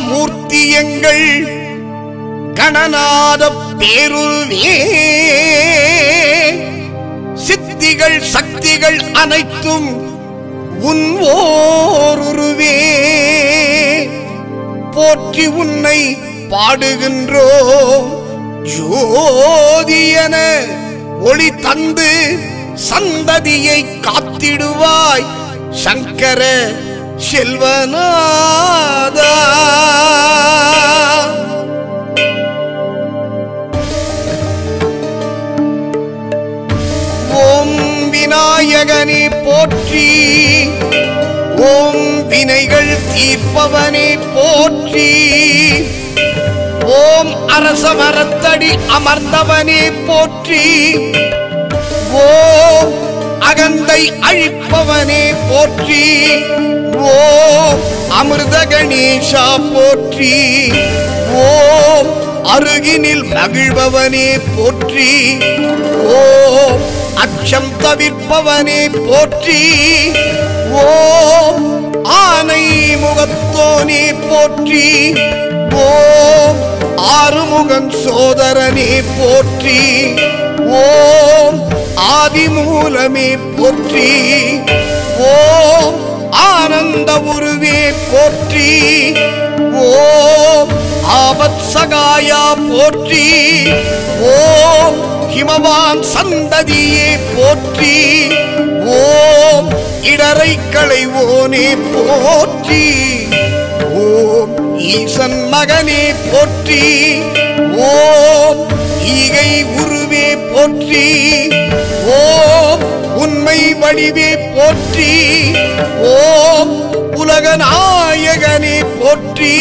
மூர்த்தி எங்கள் கணநாத பேருருவே சித்திகள் சக்திகள் அனைத்தும் உன் ஓருருவே போற்றி உன்னை பாடுகின்றோ ஜோதியன ஒளி தந்து சந்ததியை காத்திடுவாய் சங்கர செல்வநாதா ஓம் விநாயகனே போற்றி ஓம் வினைகள் தீர்ப்பவனே போற்றி ஓம் அரச மரத்தடி அமர்ந்தவனே போற்றி ஓம் அகந்தை அழிப்பவனே போற்றி ஓம் அமிர்த கணேசா போற்றி ஓம் அருகினில் மகிழ்பவனே போற்றி ஓம் அச்சம் தவிர்ப்பவனே போற்றி ஓம் ஆனை முகத்தோனே போற்றி ஓம் ஆறுமுகன் சோதரனே போற்றி ஓம் ஆதிமூலமே போற்றி ஓம் ஆனந்த உருவே போற்றி ஓம் ஆபத் சகாயா போற்றி ஓம் ஹிமவான் சந்ததியே போற்றி ஓம் இடரை களைவோனே போற்றி ஓம் ஈசன் மகனே போற்றி ஓம் ஈகை உருவே போற்றி ஓம் உண்மை வடிவே போற்றி ஓம் உலகநாயகனே போற்றி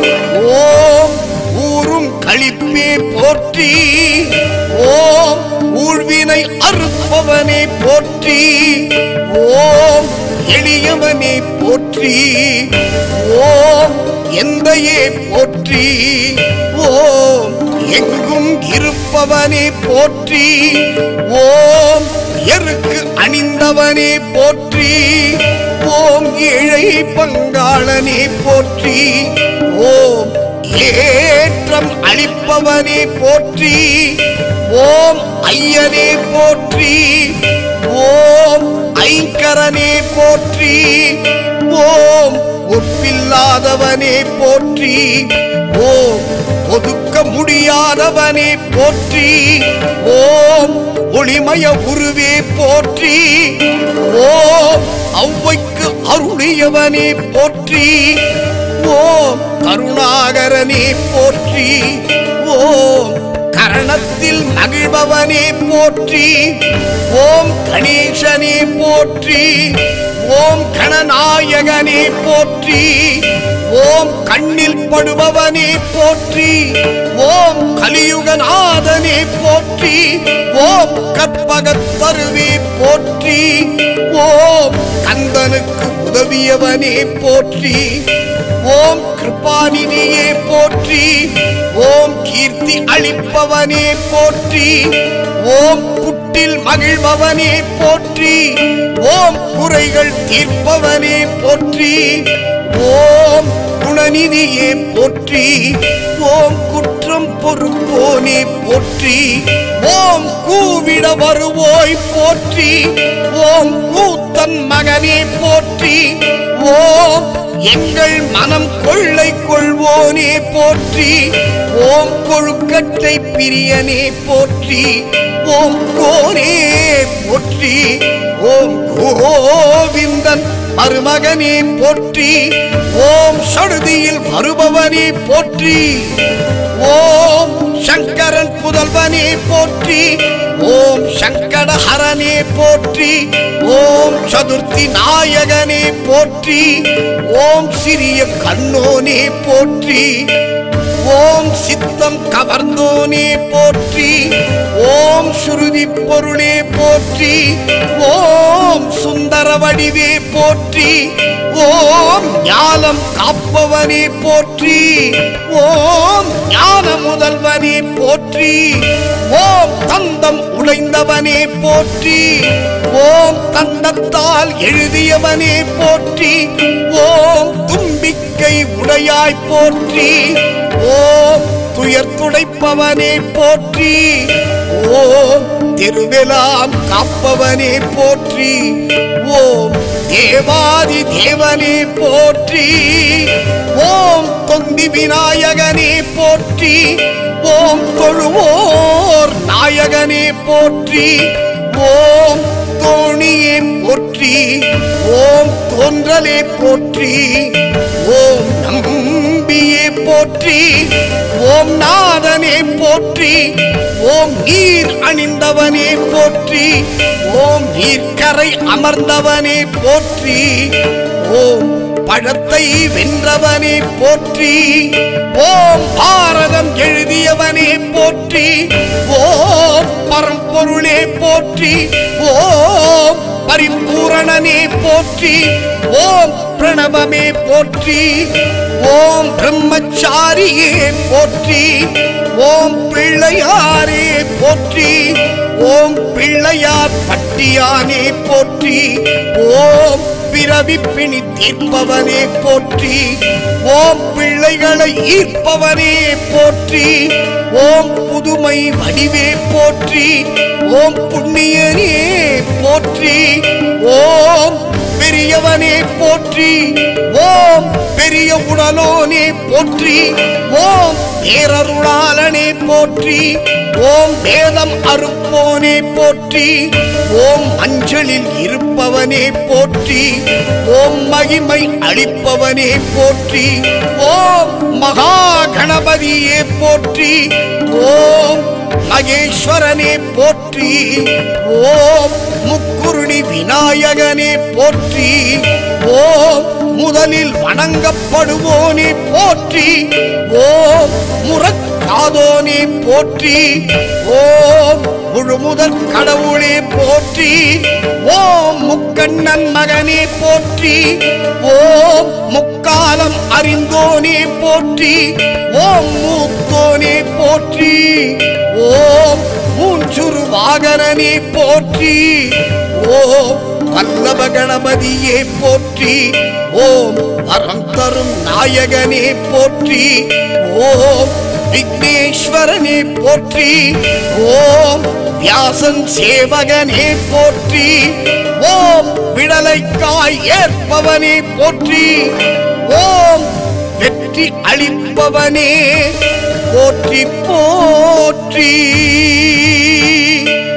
ஓம் ஊரும் களிப்பே போற்றி ஓம் ஊழ்வினை அறுப்பவனே போற்றி ஓம் எளியவனே போற்றி ஓம் எந்தையே போற்றி ஓம் எங்கும் இருப்பவனே போற்றி ஓம் எருக்கு அணிந்தவனே போற்றி ஓம் ஏழை பங்காளனே போற்றி ஓம் ஏற்றம் அளிப்பவனே போற்றி ஓம் ஐயனே போற்றி ஓம் ஐங்கரனே போற்றி ஓம் ஒப்பில்லாதவனே போற்றி ஓம் ஒதுக்க முடியாதவனே போற்றி ஓம் ஒளிமய உருவே போற்றி ஓம் ஔவைக்கு அருளியவனே போற்றி ஓம் கருணாகரனே போற்றி ஓம் கரணத்தில் மகிழ்பவனே போற்றி ஓம் கணேசனே போற்றி ஓம் கணநாயகனே போற்றி ஓம் கண்ணில் படுபவனே போற்றி ஓம் கலியுகநாதனே போற்றி ஓம் கற்பகத் தருவே போற்றி ஓம் கந்தனுக்கு உதவியவனே போற்றி ஓம் கிருபாநிதியே போற்றி ஓம் கீர்த்தி அளிப்பவனே போற்றி ஓம் புட்டில் மகிழ்பவனே போற்றி ஓம் குறைகள் தீர்ப்பவனே போற்றி ஓம் குணநிதியே போற்றி ஓம் குற்றம் பொறுப்போனே போற்றி ஓம் கூவிட வருவோய் போற்றி ஓம் கூத்தன் மகனே போற்றி ஓம் எங்கள் மனம் கொள்ளை கொள்வோனே போற்றி ஓம் கொழுக்கட்டை பிரியனே போற்றி ஓம் கோனே போற்றி ஓம் கோவிந்தன் மருமகனே போற்றி ஓம் சடுதியில் வருபவனே போற்றி ஓம் சங்கரன் புதல்வனே போற்றி ஓம் சங்கடஹரனே போற்றி ஓம் சதுர்த்தி நாயகனே போற்றி ஓம் சிறிய கண்ணோனே போற்றி ஓம் சித்தம் கவர்ந்தோனே போற்றி ஓம் சுருதி பொருளே போற்றி ஓம் சுந்தர வடிவே போற்றி ஓம் ஞானம் காப்பவனே போற்றி ஓம் ஞான முதல்வனே போற்றி ஓம் தந்தம் உடைந்தவனே போற்றி ஓம் தந்தத்தால் எழுதியவனே போற்றி ஓம் தும்பிக்கை உடையாய் போற்றி ஓம் துயர் துடைப்பவனே போற்றி ஓம் திருவெலாம் காப்பவனே போற்றி ஓம் தேவாதி தேவனே போற்றி ஓம் தொந்தி விநாயகனே போற்றி ஓம் தொழுவோர் நாயகனே போற்றி ஓம் தோணியே போற்றி ஓம் தோன்றலே போற்றி ஓம் நம்பியே போற்றி ஓம் நாதனே போற்றி ஓம் நீர் அணிந்தவனே போற்றி ஓம் நீர்க்கரை அமர்ந்தவனே போற்றி ஓம் பழத்தை வென்றவனே போற்றி ஓம் பாரதம் எழுதியவனே போற்றி ஓம் பரம்பொருளே போற்றி ஓம் பரிபூரணனே போற்றி ஓம் பிரணவமே போற்றி ஓம் பிரம்மச்சாரியே போற்றி ஓம் பிள்ளையாரே போற்றி ஓம் பிள்ளையார் பட்டியானே போற்றி ஓம் பிறவி பிணி தீர்ப்பவனே போற்றி ஓம் பிள்ளைகளை ஈர்ப்பவனே போற்றி ஓம் புதுமை வடிவே போற்றி ஓம் புண்ணியனே போற்றி ஓம் பெரியவனே போற்றி ஓம் பெரிய உடலோனே போற்றி ஓம் பேரருளாளனே போற்றி ஓம் வேதம் அறுப்போனே போற்றி ஓம் மஞ்சளில் இருப்பவனே போற்றி ஓம் மகிமை அளிப்பவனே போற்றி ஓம் மகா கணபதியே போற்றி ஓம் மகேஸ்வரனே போற்றி ஓம் முக்குருணி விநாயகனே போற்றி ஓம் முதலில் வணங்கப்படுவோனே போற்றி ஓம் முறக்காதோனே போற்றி ஓம் முழுமுதற் கடவுளே போற்றி ஓம் முக்கண்ணன் மகனே போற்றி ஓம் முக்காலம் அறிந்தோனே போற்றி ஓம் மூத்தோனே போற்றி ஓம் மூஞ்சுரு வாகனனே போற்றி ஓம் வல்லப கணபதியே போற்றி ஓம் வரம் தரும் நாயகனே போற்றி ஓம் விக்னேஸ்வரனே போற்றி ஓம் வியாசன் சேவகனே போற்றி ஓம் விடலைக்காய் ஏற்பவனே போற்றி ஓம் வெற்றி அளிப்பவனே போற்றி போற்றி